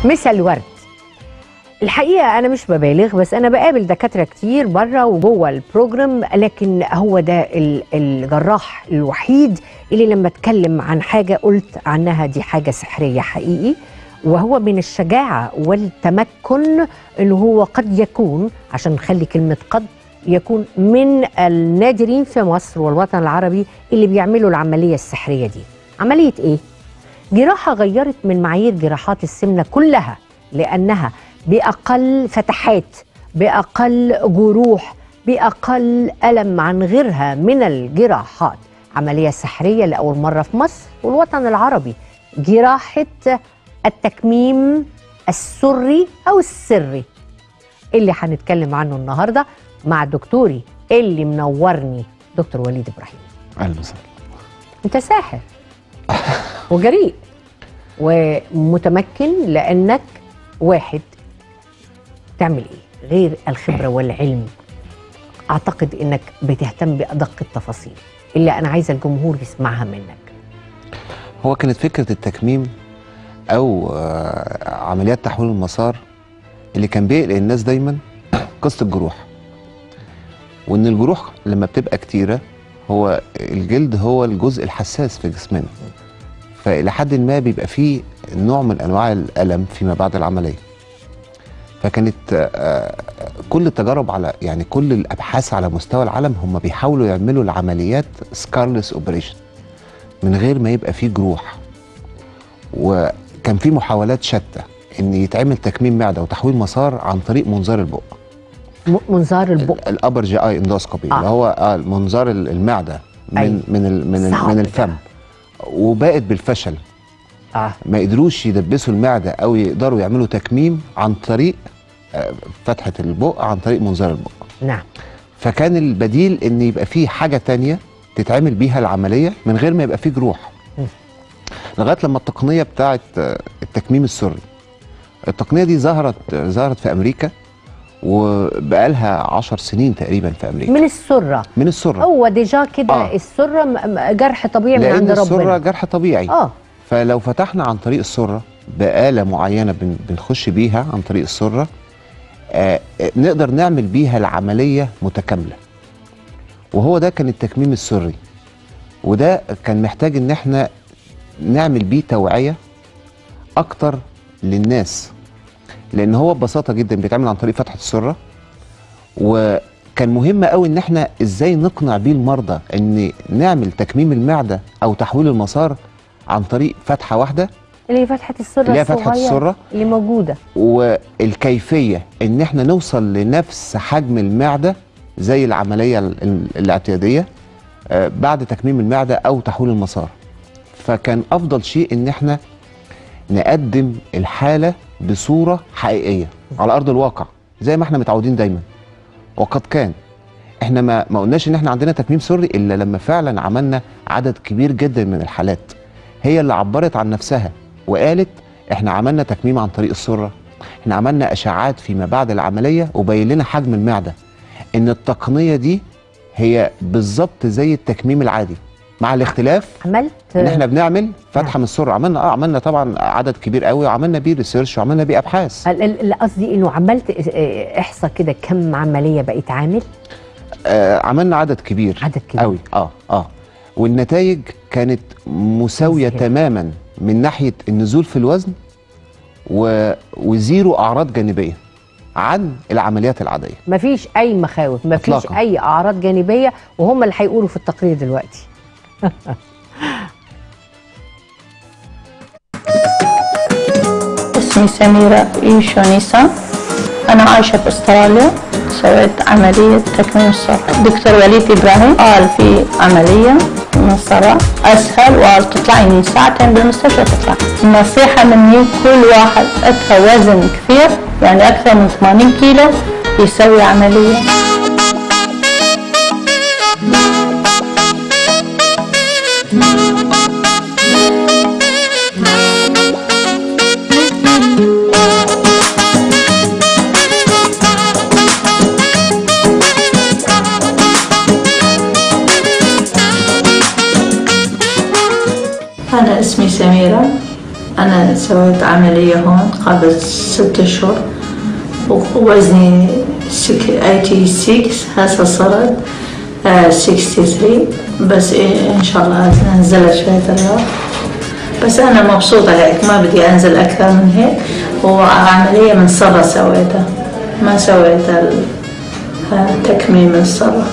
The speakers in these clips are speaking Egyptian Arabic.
مسا الورد الحقيقه انا مش ببالغ بس انا بقابل دكاتره كتير بره وجوه البروجرام لكن هو ده ال- الجراح الوحيد اللي لما اتكلم عن حاجه قلت عنها دي حاجه سحريه حقيقي وهو من الشجاعه والتمكن انه هو قد يكون عشان نخلي كلمه قد يكون من النادرين في مصر والوطن العربي اللي بيعملوا العمليه السحريه دي عمليه ايه جراحة غيرت من معايير جراحات السمنة كلها لأنها بأقل فتحات بأقل جروح بأقل ألم عن غيرها من الجراحات عملية سحرية لأول مرة في مصر والوطن العربي جراحة التكميم السري أو السري اللي هنتكلم عنه النهاردة مع دكتوري اللي منورني دكتور وليد إبراهيم اهلا وسهلا انت ساحر وجريء ومتمكن لانك واحد تعمل ايه غير الخبره والعلم اعتقد انك بتهتم بادق التفاصيل اللي انا عايزه الجمهور يسمعها منك هو كانت فكره التكميم او آه، عمليات تحويل المسار اللي كان بيقلق الناس دايما قصه الجروح وان الجروح لما بتبقى كتيره هو الجلد هو الجزء الحساس في جسمنا فإلى حد ما بيبقى فيه نوع من انواع الالم فيما بعد العمليه فكانت آه، كل التجارب على يعني كل الابحاث على مستوى العالم هم بيحاولوا يعملوا العمليات سكارلس اوبريشن من غير ما يبقى فيه جروح وكان في محاولات شتى ان يتعمل تكميم معده وتحويل مسار عن طريق منظار البق م- منظار البق الابر جي اي اندوسكوبي آه. اللي هو اه منظار ال- المعده من أيوة. من ال من, ال صعب من ده. الفم وبقت بالفشل اه ما قدروش يدبسوا المعده او يقدروا يعملوا تكميم عن طريق آه، فتحه البق عن طريق منظار البق نعم فكان البديل ان يبقى فيه حاجه تانية تتعمل بيها العمليه من غير ما يبقى فيه جروح م. لغايه لما التقنيه بتاعه آه، التكميم السري التقنيه دي ظهرت آه، ظهرت في امريكا وبقالها عشر سنين تقريبا في امريكا من السره من السره هو ديجا كده آه. السره م- م- جرح طبيعي من لان عند السره ربنا جرح طبيعي اه فلو فتحنا عن طريق السره بآلة معينة بن- بنخش بيها عن طريق السرة آه آه، نقدر نعمل بيها العملية متكاملة وهو ده كان التكميم السري وده كان محتاج ان احنا نعمل بيه توعية اكتر للناس لان هو ببساطة جدا بيتعمل عن طريق فتحة السرة وكان مهم قوي ان احنا ازاي نقنع بيه المرضى ان نعمل تكميم المعدة او تحويل المسار عن طريق فتحة واحدة اللي هي فتحه السره اللي هي فتحة الصغيرة السرة. اللي موجوده والكيفيه ان احنا نوصل لنفس حجم المعده زي العمليه ال- ال- الاعتياديه آه، بعد تكميم المعده او تحويل المسار فكان افضل شيء ان احنا نقدم الحاله بصوره حقيقيه على ارض الواقع زي ما احنا متعودين دايما وقد كان احنا ما ما قلناش ان احنا عندنا تكميم سري الا لما فعلا عملنا عدد كبير جدا من الحالات هي اللي عبرت عن نفسها وقالت احنا عملنا تكميم عن طريق السره احنا عملنا اشعاعات فيما بعد العمليه وبين لنا حجم المعده ان التقنيه دي هي بالظبط زي التكميم العادي مع الاختلاف عملت ان احنا بنعمل فتحه نعم. من السره عملنا اه عملنا طبعا عدد كبير قوي وعملنا بيه ريسيرش وعملنا بيه ابحاث ال- ال- ال- قصدي انه عملت اه، احصى كده كم عمليه بقيت عامل آه عملنا عدد كبير عدد كبير. قوي اه اه والنتائج كانت مساويه مذهلة. تماما من ناحيه النزول في الوزن و... وزيرو اعراض جانبيه عن العمليات العاديه مفيش اي مخاوف مفيش إطلاقاً. اي اعراض جانبيه وهم اللي هيقولوا في التقرير دلوقتي اسمي سميرة إيشونيسا أنا عايشة في أستراليا سويت عملية تكميم الصرع دكتور وليد إبراهيم قال في عملية من الصرع أسهل وتطلعي من ساعتين بالمستشفى تطلع نصيحة مني كل واحد أتها وزن كثير يعني أكثر من 80 كيلو يسوي عملية أنا اسمي سميرة أنا أنا سويت عملية هون قبل ست أشهر ووزني 86 هسه صرت آه، 63 بس إيه إن شاء الله نزلت شوية الرياض بس أنا مبسوطة هيك ما بدي أنزل أكثر من هيك وعملية من صرة سويتها ما سويت ال- آه، تكميم الصرة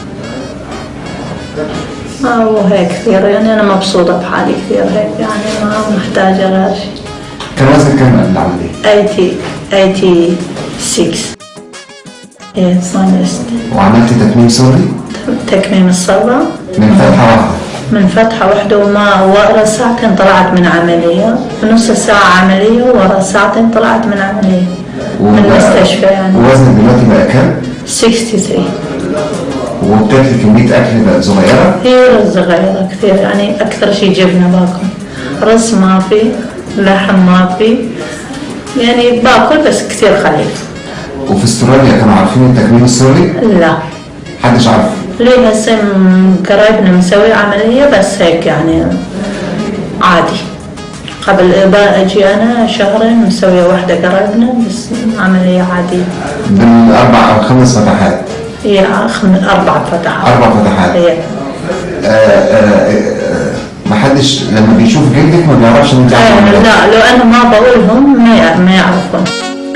ما هو هيك كثير يعني أنا مبسوطة بحالي كثير هيك يعني ما محتاجة غير شيء كان وزنك كم قبل العملية؟ 80 86 إيه صنست وعملت تكميم سوري تكميم الصرة من فتحة واحدة من فتحة واحدة وما ورا ساعتين طلعت من عملية نص ساعة عملية ورا ساعتين طلعت من عملية من المستشفى يعني ووزنك دلوقتي بقى كام؟ 63 وبتاكلي كمية أكل بقى صغيرة هي رز صغيرة كثير يعني أكثر شيء جبنة باكل رز ما في لحم ما في يعني باكل بس كثير خفيف وفي استراليا كانوا عارفين التكميم السوري؟ لا محدش عارف ليه هسه م- قرايبنا مسوي عملية بس هيك يعني عادي قبل بقى اجي انا شهرين مسوية واحدة قرايبنا بس عملية عادية بالأربع أو خمس فتحات هي خم... اربع فتحات أربع فتحات هي آه، آه، آه، محدش لما بيشوف جلدك ما بيعرفش إن أنت عاملة آه، عملية. لا لو انا ما بقولهم ما يع- ما يعرفون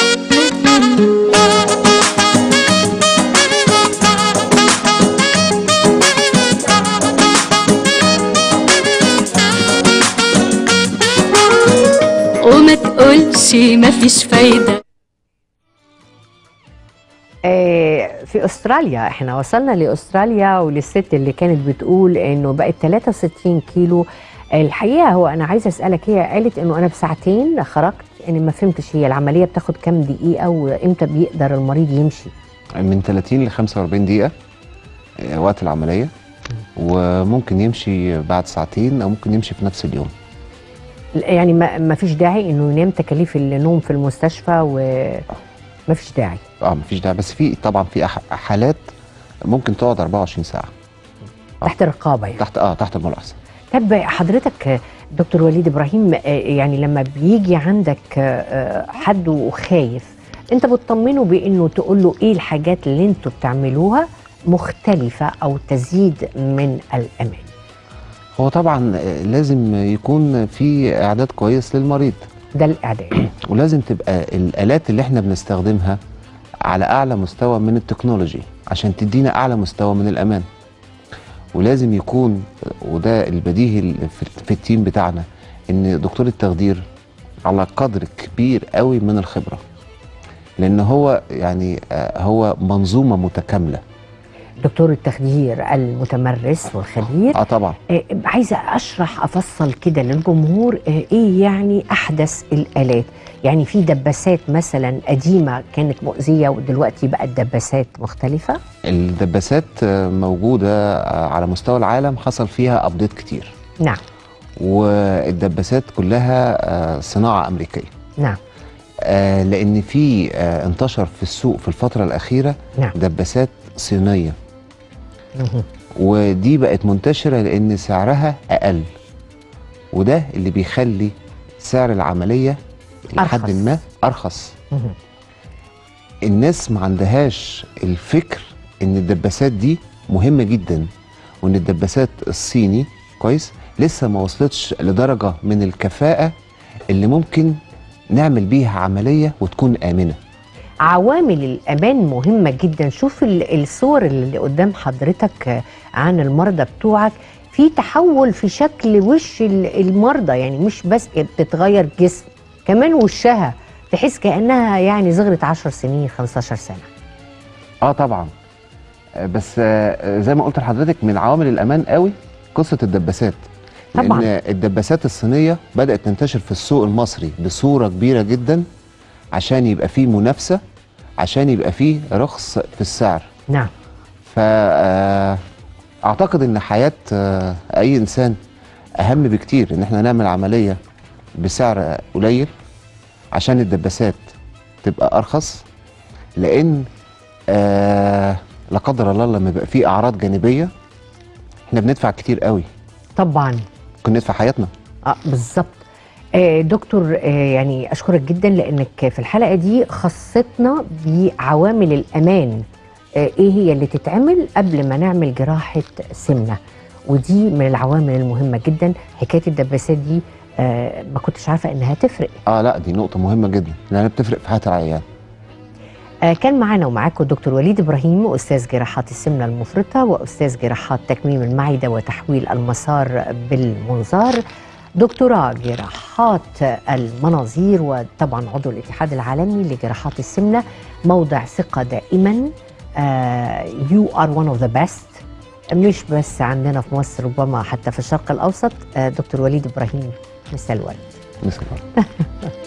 وما تقولش مفيش فايدة آه، في استراليا احنا وصلنا لاستراليا وللست اللي كانت بتقول انه بقت 63 كيلو الحقيقه هو انا عايزه اسالك هي قالت انه انا بساعتين خرجت اني ما فهمتش هي العمليه بتاخد كام دقيقه وامتى بيقدر المريض يمشي من 30 ل 45 دقيقة آه، وقت العملية وممكن يمشي بعد ساعتين أو ممكن يمشي في نفس اليوم يعني ما ما فيش داعي انه ينام تكاليف النوم في المستشفى وما فيش داعي اه مفيش داعي بس في طبعا في أح- حالات ممكن تقعد 24 ساعة تحت رقابه يعني تحت اه تحت الملاحظة طب حضرتك دكتور وليد ابراهيم آه، يعني لما بيجي عندك آه، حد وخايف انت بتطمنه بانه تقول له ايه الحاجات اللي انتوا بتعملوها مختلفه او تزيد من الامان هو طبعا آه، لازم يكون في إعداد كويس للمريض ده الاعداد ولازم تبقى الآلات اللي احنا بنستخدمها على أعلى مستوى من التكنولوجي عشان تدينا أعلى مستوى من الأمان ولازم يكون وده البديهي ال- في في التيم بتاعنا إن دكتور التخدير على قدر كبير قوي من الخبرة لأن هو يعني آه، هو منظومة متكاملة دكتور التخدير المتمرس والخبير اه طبعا آه، عايزه اشرح افصل كده للجمهور آه، ايه يعني احدث الالات يعني في دباسات مثلا قديمه كانت مؤذيه ودلوقتي بقت دباسات مختلفه الدباسات آه، موجودة آه، على مستوى العالم حصل فيها أبديت كتير نعم والدباسات كلها آه، صناعة أمريكية نعم آه، لان في آه، انتشر في السوق في الفتره الاخيره نعم. دباسات صينيه مهم. ودي بقت منتشره لان سعرها اقل وده اللي بيخلي سعر العمليه لحد أرخص. ما ارخص مهم. الناس ما عندهاش الفكر ان الدباسات دي مهمه جدا وان الدباسات الصيني كويس لسه ما وصلتش لدرجه من الكفاءه اللي ممكن نعمل بيها عمليه وتكون امنه عوامل الامان مهمه جدا شوف ال- الصور اللي قدام حضرتك آه، عن المرضى بتوعك في تحول في شكل وش ال- المرضى يعني مش بس بتتغير جسم كمان وشها تحس كانها يعني صغرت 10 سنين 15 سنه اه طبعا آه، بس آه، زي ما قلت لحضرتك من عوامل الامان قوي قصه الدباسات طبعاً. لان الدباسات الصينيه بدات تنتشر في السوق المصري بصوره كبيره جدا عشان يبقى فيه منافسه عشان يبقى فيه رخص في السعر نعم فاعتقد ان حياه آه، اي انسان اهم بكتير ان احنا نعمل عمليه بسعر قليل عشان الدباسات تبقى ارخص لان آه لا قدر الله لما يبقى فيه اعراض جانبيه احنا بندفع كتير قوي طبعا ممكن ندفع حياتنا اه بالظبط آه، دكتور آه، يعني اشكرك جدا لانك في الحلقه دي خصتنا بعوامل الامان آه، ايه هي اللي تتعمل قبل ما نعمل جراحه سمنه ودي من العوامل المهمه جدا حكايه الدباسات دي آه، ما كنتش عارفه انها تفرق اه لا دي نقطه مهمه جدا لانها بتفرق في حياه العيان آه، كان معانا ومعاكم الدكتور وليد ابراهيم استاذ جراحات السمنه المفرطه واستاذ جراحات تكميم المعده وتحويل المسار بالمنظار دكتوراه جراحات المناظير وطبعا عضو الاتحاد العالمي لجراحات السمنه موضع ثقه دائما يو ار one اوف ذا بيست مش بس عندنا في مصر ربما حتى في الشرق الاوسط آه، دكتور وليد ابراهيم مساء الورد مسك